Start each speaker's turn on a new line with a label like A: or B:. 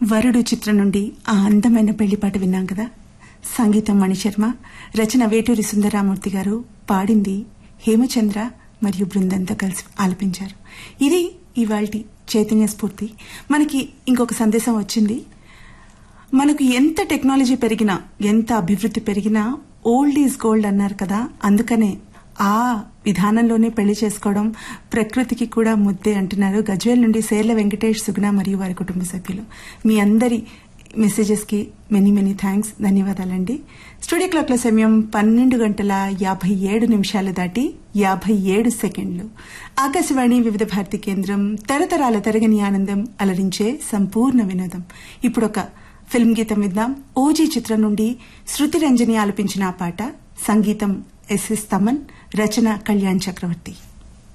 A: వరుడు చిత్రం నుండి ఆ అందమైన పెళ్లిపాట విన్నాం కదా సంగీతం మణిశర్మ రచన వేటూరి సుందరామూర్తి గారు పాడింది హేమచంద్ర మరియు బృందంతో కలిసి ఆలపించారు ఇది ఇవాల్టి చైతన్య స్ఫూర్తి మనకి ఇంకొక సందేశం వచ్చింది మనకు ఎంత టెక్నాలజీ పెరిగినా ఎంత అభివృద్ధి పెరిగినా ఓల్డ్ ఈజ్ గోల్డ్ అన్నారు కదా అందుకనే ఆ విధానంలోనే పెళ్లి చేసుకోవడం ప్రకృతికి కూడా ముద్దే అంటున్నారు గజ్వేల్ నుండి సేర్ల వెంకటేష్ సుగుణ మరియు వారి కుటుంబ సభ్యులు మీ అందరి మెసేజెస్ కి మెనీ మెనీ థ్యాంక్స్ ధన్యవాదాలండి స్టూడియో క్లాక్ల సమయం పన్నెండు గంటల యాభై ఏడు నిమిషాలు దాటి యాభై ఏడు సెకండ్లు ఆకాశవాణి వివిధ భారతి కేంద్రం తరతరాల తరగని ఆనందం అలరించే సంపూర్ణ వినోదం ఇప్పుడొక ఫిల్మ్ గీతం విద్దాం ఓజీ చిత్రం నుండి శృతి రంజని ఆలపించిన ఆ పాట సంగీతం ఎస్ఎస్ తమన్ రచన కళ్యాణ్ చక్రవర్తి